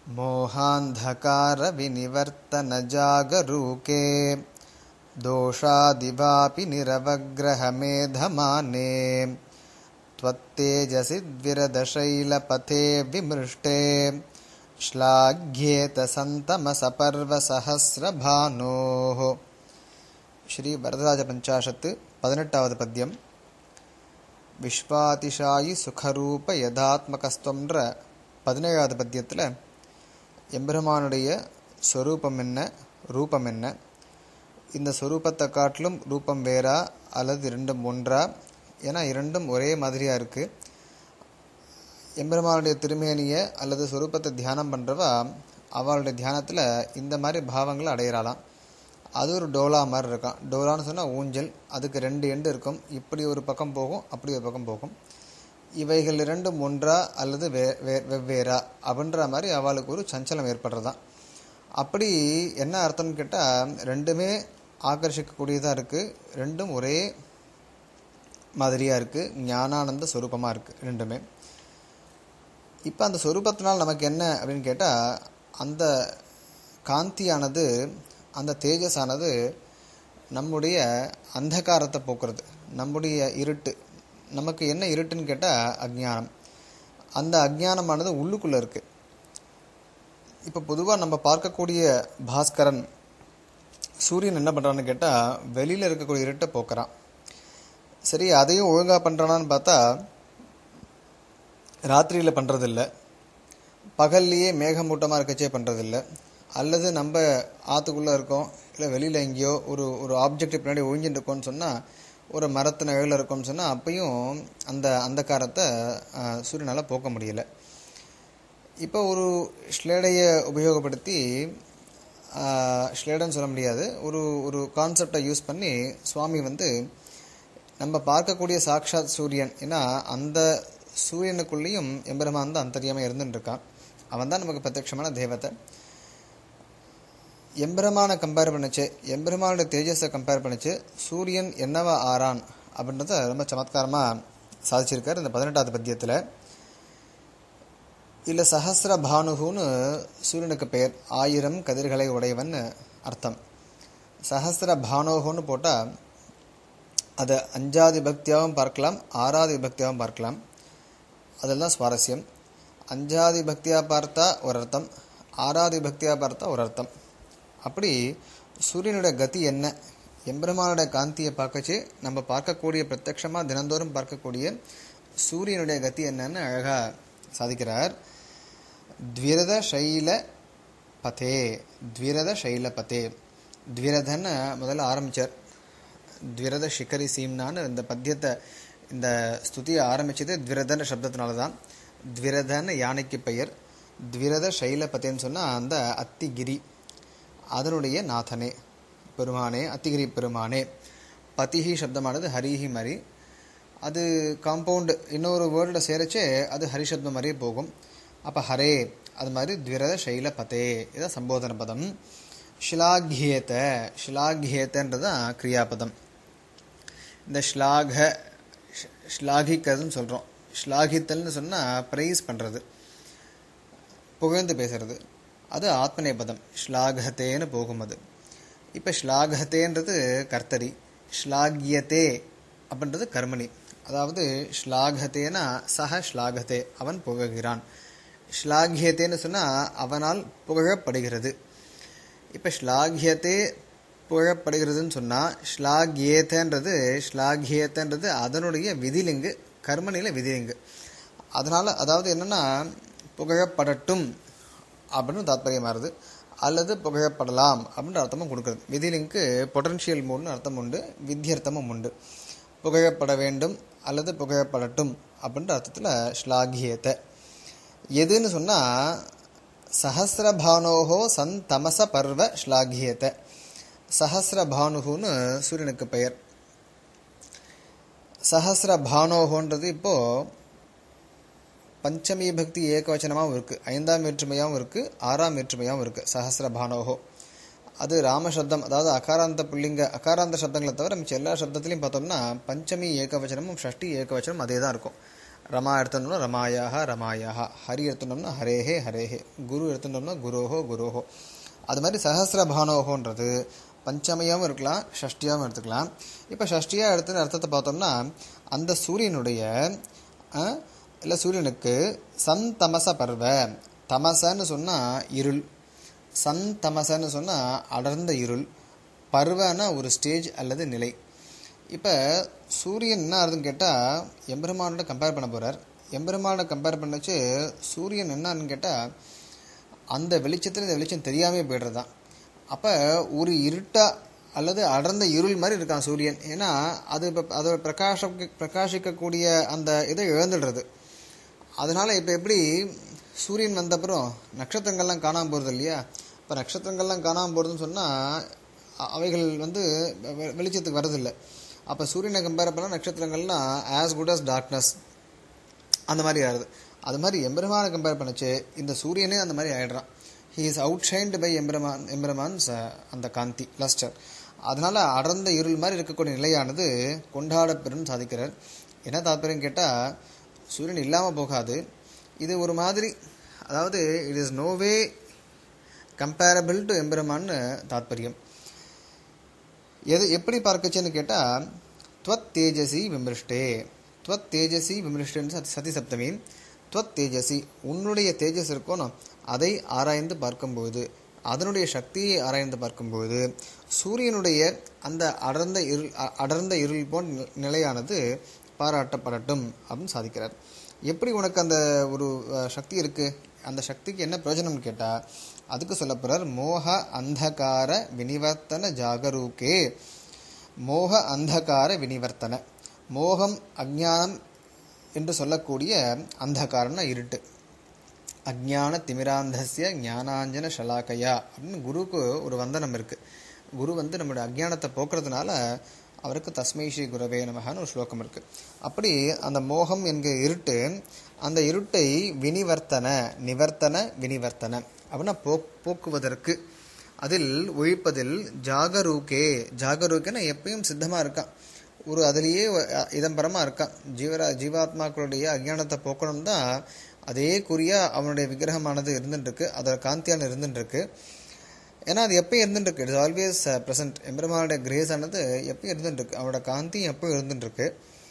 मोहान्धकारविनिवर्तनजागरूके दोषादिवापि निरवग्रहमेधमाने त्वत्तेजसि द्विरदशैलपथे विमृष्टे श्लाघ्येत सन्तमसपर्वसहस्रभानोः ஸ்ரீ வரதராஜ பஞ்சாஷத்து பதினெட்டாவது பத்தியம் விஸ்வாதிஷாயி சுகரூப யதாத்மகஸ்துவம்ன்ற பதினேழாவது பத்தியத்தில் எம்பெருமானுடைய ஸ்வரூபம் என்ன ரூபம் என்ன இந்த ஸ்வரூபத்தை காட்டிலும் ரூபம் வேறா அல்லது இரண்டும் ஒன்றா ஏன்னா இரண்டும் ஒரே மாதிரியாக இருக்குது எம்பெருமானுடைய திருமேனியை அல்லது ஸ்வரூபத்தை தியானம் பண்ணுறவா அவளுடைய தியானத்தில் இந்த மாதிரி பாவங்களை அடையிறாளாம் அது ஒரு டோலா மாதிரி இருக்கும் டோலான்னு சொன்னால் ஊஞ்சல் அதுக்கு ரெண்டு எண்டு இருக்கும் இப்படி ஒரு பக்கம் போகும் அப்படி ஒரு பக்கம் போகும் இவைகள் இரண்டும் ஒன்றா அல்லது வே வே வெவ்வேறா அப்படின்ற மாதிரி அவளுக்கு ஒரு சஞ்சலம் ஏற்படுறதான் அப்படி என்ன அர்த்தம்னு கேட்டால் ரெண்டுமே ஆக்கர்ஷிக்கக்கூடியதாக இருக்குது ரெண்டும் ஒரே மாதிரியாக இருக்குது ஞானானந்த ஸ்வரூபமாக இருக்குது ரெண்டுமே இப்போ அந்த ஸ்வரூபத்தினால் நமக்கு என்ன அப்படின்னு கேட்டால் அந்த காந்தியானது அந்த தேஜஸானது நம்முடைய அந்தகாரத்தை போக்குறது நம்முடைய இருட்டு நமக்கு என்ன இருட்டுன்னு கேட்டால் அஜ்ஞானம் அந்த அஜ்ஞானமானது உள்ளுக்குள்ளே இருக்குது இப்போ பொதுவாக நம்ம பார்க்கக்கூடிய பாஸ்கரன் சூரியன் என்ன பண்ணுறான்னு கேட்டால் வெளியில் இருக்கக்கூடிய இருட்டை போக்குறான் சரி அதையும் ஒழுங்காக பண்ணுறானான்னு பார்த்தா ராத்திரியில் பண்ணுறதில்ல பகல்லையே மேகமூட்டமாக இருக்கச்சே பண்ணுறதில்ல அல்லது நம்ம ஆற்றுக்குள்ளே இருக்கோம் இல்லை வெளியில் எங்கேயோ ஒரு ஒரு ஆப்ஜெக்ட் பின்னாடி ஒழிஞ்சுட்டு இருக்கோம்னு சொன்னால் ஒரு மரத்து நிழலில் இருக்கோம்னு சொன்னால் அப்பையும் அந்த அந்தகாரத்தை சூரியனால் போக்க முடியலை இப்போ ஒரு ஸ்லேடையை உபயோகப்படுத்தி ஸ்லேடன் சொல்ல முடியாது ஒரு ஒரு கான்செப்டை யூஸ் பண்ணி சுவாமி வந்து நம்ம பார்க்கக்கூடிய சாக்ஷாத் சூரியன் ஏன்னா அந்த சூரியனுக்குள்ளேயும் எம்பெருமான் தான் அந்தரியாமல் இருந்துட்டு இருக்கான் அவன் தான் நமக்கு பிரத்யட்சமான தேவத்தை எம்பெருமானை கம்பேர் பண்ணிச்சு எம்பெருமானுடைய தேஜஸை கம்பேர் பண்ணிச்சு சூரியன் என்னவா ஆறான் அப்படின்றத ரொம்ப சமத்காரமாக சாதிச்சிருக்கார் இந்த பதினெட்டாவது பத்தியத்தில் இல்லை சஹசிர பானுகுன்னு சூரியனுக்கு பெயர் ஆயிரம் கதிர்களை உடையவன் அர்த்தம் சஹசிர பானோகுன்னு போட்டால் அதை அஞ்சாதி பக்தியாகவும் பார்க்கலாம் ஆறாவது விபக்தியாகவும் பார்க்கலாம் அதில் தான் சுவாரஸ்யம் அஞ்சாதி பக்தியாக பார்த்தா ஒரு அர்த்தம் ஆறாவது பக்தியாக பார்த்தா ஒரு அர்த்தம் அப்படி சூரியனுடைய கதி என்ன எம்பெருமானுடைய காந்தியை பார்க்கச்சு நம்ம பார்க்கக்கூடிய பிரத்யட்சமாக தினந்தோறும் பார்க்கக்கூடிய சூரியனுடைய கதி என்னன்னு அழகாக சாதிக்கிறார் த்விரத சைல பதே த்விரத சைல பதே த்விரதன்னு முதல்ல ஆரம்பித்தார் த்விரத சிக்கரி சீம்னான்னு இந்த பத்தியத்தை இந்த ஸ்துதியை ஆரம்பித்தது த்விரதன்ற சப்தத்தினால தான் த்விரதன்னு யானைக்கு பெயர் த்விரத சைலபத்தேன்னு சொன்னால் அந்த அத்திகிரி அதனுடைய நாதனே பெருமானே அத்திகிரி பெருமானே பதிஹி சப்தமானது ஹரிஹி மாதிரி அது காம்பவுண்டு இன்னொரு வேர்டில் சேரச்சே அது ஹரிசப்தம் மாதிரியே போகும் அப்போ ஹரே அது மாதிரி த்விரத சைல பதே இதான் சம்போதன பதம் ஷிலாகியேத்த ஷிலாகியேத்தன்றது தான் கிரியாபதம் இந்த ஸ்லாக ஸ்லாகிக்கிறதுன்னு சொல்கிறோம் ஸ்லாகித்தல்னு சொன்னால் ப்ரைஸ் பண்ணுறது புகழ்ந்து பேசுறது அது ஆத்மநேபதம் ஸ்லாகத்தேன்னு போகும் அது இப்போ ஸ்லாகத்தேன்றது கர்த்தரி ஸ்லாகியத்தே அப்படின்றது கர்மணி அதாவது ஸ்லாகத்தேனா சக ஸ்லாகத்தே அவன் புகழ்கிறான் ஸ்லாகியத்தேன்னு சொன்னால் அவனால் புகழப்படுகிறது இப்போ ஸ்லாகியத்தே புகழப்படுகிறதுன்னு சொன்னால் ஸ்லாகியேத்தன்றது ஸ்லாகியேத்தன்றது அதனுடைய விதிலிங்கு கர்மனியில் விதிலிங்கு அதனால் அதாவது என்னென்னா புகழப்படட்டும் அப்படின்னு தாத்பரியமாகுது அல்லது புகழப்படலாம் அப்படின்ற அர்த்தமும் கொடுக்குறது விதிலிங்க்கு பொட்டன்ஷியல் மூணுன்னு அர்த்தம் உண்டு வித்தியர்த்தமும் உண்டு புகழப்பட வேண்டும் அல்லது புகழப்படட்டும் அப்படின்ற அர்த்தத்தில் ஸ்லாகியத்தை எதுன்னு சொன்னால் சஹசிரபானோகோ சன் தமச பர்வ ஸ்லாகியத்தை சஹசிரபானுகுன்னு சூரியனுக்கு பெயர் சஹசிரபானோகோன்றது இப்போது பஞ்சமி பக்தி ஏகவச்சனமாகவும் இருக்குது ஐந்தாம் வேற்றுமையாகவும் இருக்குது ஆறாம் வேற்றுமையாகவும் இருக்குது சஹசிரபானோகோ அது ராமசப்தம் அதாவது அகாராந்த புள்ளிங்க அகாராந்த சப்தங்களை தவிர மிச்ச எல்லா சப்தத்துலையும் பார்த்தோம்னா பஞ்சமி ஏகவச்சனமும் ஷஷ்டி ஏகவச்சனம் அதே தான் இருக்கும் ரமா எடுத்துட்டோம்னா ரமாயாக ரமாயாக ஹரி எடுத்துட்டோம்னா ஹரேஹே ஹரேஹே குரு எடுத்துட்டோம்னா குரோஹோ குரோஹோ அது மாதிரி சஹசிர பானோகோன்றது பஞ்சமையாகவும் இருக்கலாம் ஷஷ்டியாகவும் எடுத்துக்கலாம் இப்போ ஷஷ்டியாக எடுத்து அர்த்தத்தை பார்த்தோம்னா அந்த சூரியனுடைய இல்லை சூரியனுக்கு சன் தமச பர்வ தமசன்னு சொன்னால் இருள் சன் தமசன்னு சொன்னால் அடர்ந்த இருள் பருவனா ஒரு ஸ்டேஜ் அல்லது நிலை இப்போ சூரியன் என்ன ஆகுதுன்னு கேட்டால் எம்பெருமானோட கம்பேர் பண்ண போகிறார் எம்பெருமானோட கம்பேர் பண்ணச்சு சூரியன் என்னன்னு கேட்டால் அந்த வெளிச்சத்தில் இந்த வெளிச்சம் தெரியாமே போய்டுறது தான் அப்போ ஒரு இருட்டா அல்லது அடர்ந்த இருள் மாதிரி இருக்கான் சூரியன் ஏன்னா அது இப்போ அதோட பிரகாஷ பிரகாசிக்கக்கூடிய அந்த இதை இழந்துடுறது அதனால இப்போ எப்படி சூரியன் வந்தப்புறம் நட்சத்திரங்கள்லாம் காணாமல் போகிறது இல்லையா இப்போ நட்சத்திரங்கள்லாம் காணாமல் போகிறதுன்னு சொன்னால் அவைகள் வந்து வெளிச்சத்துக்கு வரதில்லை அப்போ சூரியனை கம்பேர் பண்ணால் நட்சத்திரங்கள்லாம் ஆஸ் குட் அஸ் டார்க்னஸ் அந்த மாதிரி ஆகுது அது மாதிரி எம்பெருமானை கம்பேர் பண்ணச்சு இந்த சூரியனே அந்த மாதிரி ஆயிடுறான் he is out shined by எம்பெருமான் எம்பெருமான்ஸ் அந்த காந்தி லஸ்டர் அதனால அடர்ந்த இருள் மாதிரி இருக்கக்கூடிய நிலையானது கொண்டாடப்பெறும் சாதிக்கிறார் என்ன தாற்பயம் கேட்டால் சூரியன் இல்லாமல் போகாது இது ஒரு மாதிரி அதாவது it is no way comparable to எம்பெருமான்னு தாத்பரியம் எது எப்படி பார்க்கச்சுன்னு கேட்டால் துவத் தேஜசி விமிருஷ்டே துவத் தேஜசி விமிருஷ்டேன்னு சதி சப்தமி துவத் தேஜசி உன்னுடைய தேஜஸ் இருக்கணும் அதை ஆராய்ந்து பார்க்கும்போது அதனுடைய சக்தியை ஆராய்ந்து பார்க்கும்போது சூரியனுடைய அந்த அடர்ந்த இருள் அடர்ந்த இருள் போன்ற நிலையானது பாராட்டப்படட்டும் அப்படின்னு சாதிக்கிறார் எப்படி உனக்கு அந்த ஒரு சக்தி இருக்கு அந்த சக்திக்கு என்ன பிரயோஜனம்னு கேட்டால் அதுக்கு சொல்ல போறார் மோக அந்தகார வினிவர்த்தன ஜாகரூகே மோக அந்தகார வினிவர்த்தன மோகம் அஜானம் என்று சொல்லக்கூடிய அந்தகாரம்னா இருட்டு அஜான திமிராந்தசிய ஞானாஞ்சன ஷலாக்கையா அப்படின்னு குருவுக்கு ஒரு வந்தனம் இருக்கு குரு வந்து நம்மளுடைய அஜானத்தை போக்குறதுனால அவருக்கு தஸ்மை ஸ்ரீ குரவே நமகான்னு ஒரு ஸ்லோகம் இருக்கு அப்படி அந்த மோகம் என்கிற இருட்டு அந்த இருட்டை வினிவர்த்தன நிவர்த்தன வினிவர்த்தன அப்படின்னா போ போக்குவதற்கு அதில் ஒழிப்பதில் ஜாகரூகே ஜாகரூகேன்னா எப்பயும் சித்தமாக இருக்கான் ஒரு அதுலேயே இதம்பரமாக இருக்கான் ஜீவரா ஜீவாத்மாக்களுடைய அஜ்ஞானத்தை போக்கணும் தான் அதே குறியா அவனுடைய விக்கிரகமானது இருந்துட்டுருக்கு அதோட காந்தியான இருந்துட்டுருக்கு ஏன்னா அது எப்பயும் இருந்துட்டுருக்கு இட்ஸ் ஆல்வேஸ் ப்ரெசன்ட் எம்பெருமானுடைய கிரேஸ் ஆனது எப்பயும் இருந்துட்டுருக்கு அவனோட காந்தி எப்பயும் இருந்துட்டுருக்கு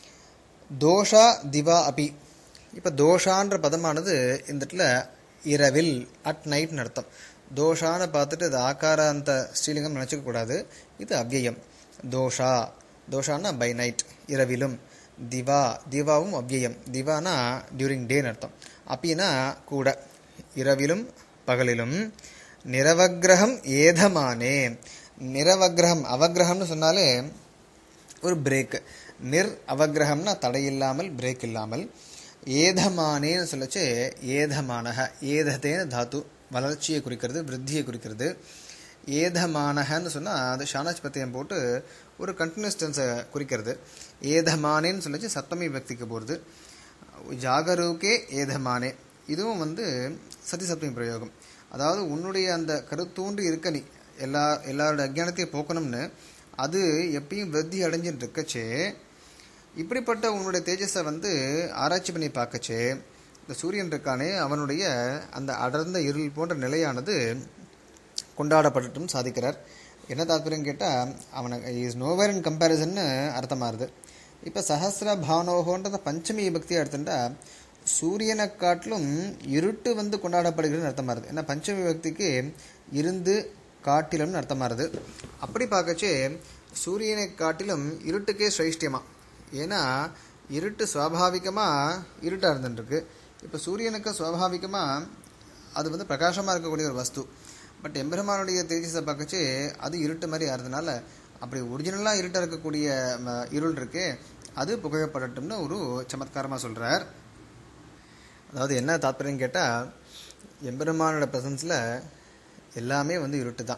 தோஷா திவா அபி இப்போ தோஷான்ற பதமானது இந்த இடத்துல இரவில் அட் நைட்னு அர்த்தம் தோஷான்னு பார்த்துட்டு அது ஆக்கார அந்த ஸ்ரீலிங்கம் நினச்சிக்க கூடாது இது அவ்யயம் தோஷா தோஷான்னா பை நைட் இரவிலும் திவா திவாவும் அவ்யயம் திவானா டியூரிங் டேன்னு அர்த்தம் அப்பின்னா கூட இரவிலும் பகலிலும் நிரவக்கிரகம் ஏதமானே நிரவக்கிரகம் அவக்கிரகம்னு சொன்னாலே ஒரு பிரேக் நிர் அவக்கிரகம்னா தடையில்லாமல் பிரேக் இல்லாமல் ஏதமானேன்னு சொல்லச்சு ஏதமானக ஏதத்தேன்னு தாத்து வளர்ச்சியை குறிக்கிறது விருத்தியை குறிக்கிறது ஏதமானகன்னு சொன்னால் அது ஷானாஜ் பத்தியம் போட்டு ஒரு கண்டினியூஸ் டென்ஸை குறிக்கிறது ஏதமானேன்னு சொல்லச்சு சப்தமி பக்திக்கு போகிறது ஜாகரூகே ஏதமானே இதுவும் வந்து சதி சப்தமி பிரயோகம் அதாவது உன்னுடைய அந்த கருத்தூண்டு இருக்க நீ எல்லா எல்லாரோட அஜானத்தையும் போக்கணும்னு அது எப்பயும் விருத்தி அடைஞ்சுட்டு இருக்கச்சே இப்படிப்பட்ட உன்னுடைய தேஜஸை வந்து ஆராய்ச்சி பண்ணி பார்க்கச்சே இந்த சூரியன் இருக்கானே அவனுடைய அந்த அடர்ந்த இருள் போன்ற நிலையானது கொண்டாடப்படட்டும் சாதிக்கிறார் என்ன தாத்பரியம் கேட்டால் அவனுக்கு இஸ் நோவேர் இன் கம்பேரிசன்னு அர்த்தமாகுது இப்போ சஹசிர பானோகோன்றத பஞ்சமி பக்தியை எடுத்துட்டா சூரியனை காட்டிலும் இருட்டு வந்து கொண்டாடப்படுகிறதுன்னு அர்த்தமாகுது ஏன்னா பஞ்சமி பக்திக்கு இருந்து காட்டிலும்னு அர்த்தமாகுது அப்படி பார்க்கச்சே சூரியனை காட்டிலும் இருட்டுக்கே சிரேஷ்டியமா ஏன்னா இருட்டு சுவாபாவிகமாக இருட்டாக இருந்துட்டுருக்கு இப்போ சூரியனுக்கு சுவாபாவிகமாக அது வந்து பிரகாசமாக இருக்கக்கூடிய ஒரு வஸ்து பட் எம்பெருமானுடைய தேஜஸை பார்க்கச்சு அது இருட்டு மாதிரி ஆகிறதுனால அப்படி ஒரிஜினலாக இருட்டாக இருக்கக்கூடிய இருள் இருக்கே அது புகழப்படட்டும்னு ஒரு சமத்காரமாக சொல்கிறார் அதாவது என்ன தாத்பரியம் கேட்டால் எம்பெருமானோட ப்ரெசன்ஸில் எல்லாமே வந்து இருட்டு தான்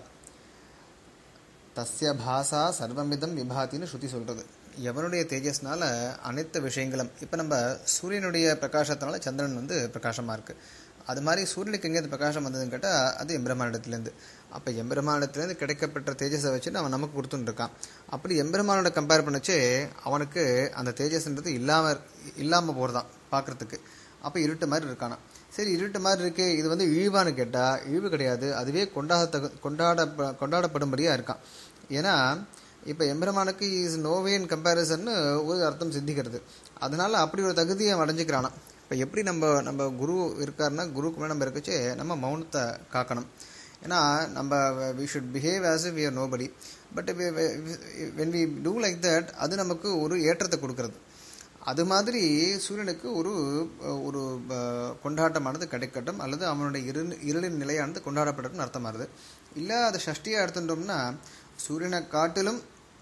தஸ்ய பாசா சர்வமிதம் விபாத்தின்னு ஸ்ருதி சொல்கிறது எவனுடைய தேஜஸ்னால அனைத்து விஷயங்களும் இப்போ நம்ம சூரியனுடைய பிரகாசத்தினால சந்திரன் வந்து பிரகாசமாக இருக்குது அது மாதிரி சூரியனுக்கு எங்கே பிரகாசம் வந்ததுன்னு கேட்டால் அது எம்பெருமானிடத்துலேருந்து அப்போ எம்பெருமானிடத்துலேருந்து கிடைக்கப்பட்ட தேஜஸை வச்சுட்டு அவன் நமக்கு கொடுத்துட்டு இருக்கான் அப்படி எம்பெருமானோட கம்பேர் பண்ணச்சே அவனுக்கு அந்த தேஜஸ்ன்றது இல்லாமல் இல்லாமல் போகிறதான் பார்க்குறதுக்கு அப்போ இருட்டு மாதிரி இருக்கானா சரி இருட்டு மாதிரி இருக்கே இது வந்து இழிவான்னு கேட்டால் இழிவு கிடையாது அதுவே கொண்டாட கொண்டாட கொண்டாடப்படும்படியாக இருக்கான் ஏன்னா இப்போ எம்பெருமானுக்கு இஸ் நோவே இன் கம்பேரிசன்னு ஒரு அர்த்தம் சித்திக்கிறது அதனால அப்படி ஒரு தகுதியை அவன் அடைஞ்சிக்கிறானா இப்போ எப்படி நம்ம நம்ம குரு இருக்காருன்னா குருக்கு மேலே நம்ம இருக்கச்சே நம்ம மௌனத்தை காக்கணும் ஏன்னா நம்ம we should behave as we are nobody but when we do like that அது நமக்கு ஒரு ஏற்றத்தை கொடுக்கறது அது மாதிரி சூரியனுக்கு ஒரு ஒரு கொண்டாட்டமானது கிடைக்கட்டும் அல்லது அவனுடைய இரு இருளின் நிலையானது கொண்டாடப்படட்டும் அர்த்தமாகுது இல்லை அதை ஷஷ்டியாக எடுத்துட்டோம்னா சூரியனை காட்டிலும்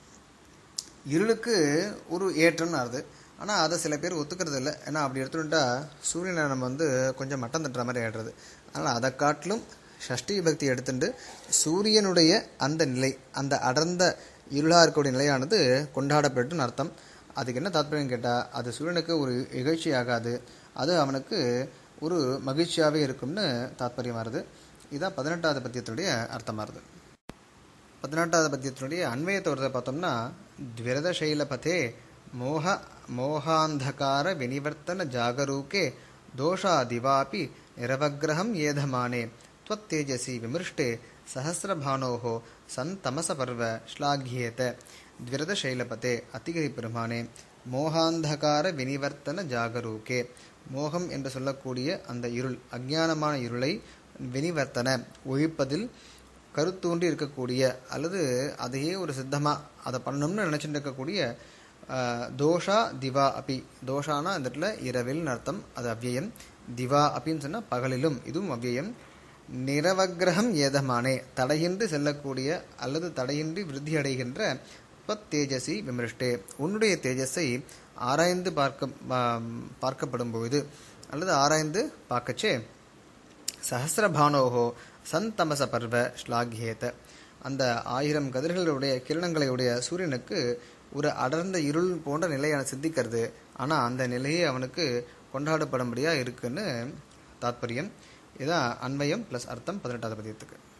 இருளுக்கு ஒரு ஏற்றம்னு ஆகுது ஆனால் அதை சில பேர் ஒத்துக்கிறது இல்லை ஏன்னா அப்படி எடுத்துட்டா சூரியனை நம்ம வந்து கொஞ்சம் மட்டம் தட்டுற மாதிரி ஆயிடுறது அதனால் அதை காட்டிலும் ஷஷ்டி விபக்தி எடுத்துட்டு சூரியனுடைய அந்த நிலை அந்த அடர்ந்த இருளாக இருக்கக்கூடிய நிலையானது கொண்டாடப்பட்டுன்னு அர்த்தம் அதுக்கு என்ன தாத்பரியம் கேட்டால் அது சூரியனுக்கு ஒரு இகழ்ச்சி ஆகாது அது அவனுக்கு ஒரு மகிழ்ச்சியாகவே இருக்கும்னு தாத்பரியம் வருது இதான் பதினெட்டாவது பத்தியத்தினுடைய அர்த்தமாகுது பதினெட்டாவது பத்தியத்தினுடைய அன்வயத்தை வரதை பார்த்தோம்னா த்விரதசைலபதே மோக மோகாந்தகார வினிவர்த்தன ஜாகரூகே தோஷாதிவாபி நிரவகிரகம் ஏதமானே त्वत्तेजसि विमृष्टे सहस्रभानोः सन्तमसपर्व श्लाघ्येत द्विरदशैलपते அத்திகிரி பெருமானே மோகாந்தகார வினிவர்த்தன ஜாகரூகே மோகம் என்று சொல்லக்கூடிய அந்த இருள் அஜ்ஞானமான இருளை வினிவர்த்தன ஒழிப்பதில் கருத்தூண்டி இருக்கக்கூடிய அல்லது அதையே ஒரு சித்தமாக அதை பண்ணணும்னு நினச்சிட்டு இருக்கக்கூடிய தோஷா திவா அப்பி தோஷானா அந்த இடத்துல இரவில் அர்த்தம் அது அவ்வியம் திவா அப்படின்னு சொன்னால் பகலிலும் இதுவும் அவ்வியம் நிரவகிரகம் ஏதமானே தடையின்றி செல்லக்கூடிய அல்லது தடையின்றி விருத்தி அடைகின்ற தேஜசி விமரிஷ்டே உன்னுடைய தேஜஸை ஆராய்ந்து பார்க்க பார்க்கப்படும் பொழுது அல்லது ஆராய்ந்து பார்க்கச்சே சஹசிரபானோகோ சந்தமச பர்வ ஸ்லாகியேத அந்த ஆயிரம் கதிர்களுடைய கிரணங்களுடைய சூரியனுக்கு ஒரு அடர்ந்த இருள் போன்ற நிலையான சித்திக்கிறது ஆனால் அந்த நிலையே அவனுக்கு கொண்டாடப்படும்படியாக இருக்குன்னு தாத்பரியம் இதான் அன்வயம் ப்ளஸ் அர்த்தம் பதினெட்டாவது பதியத்துக்கு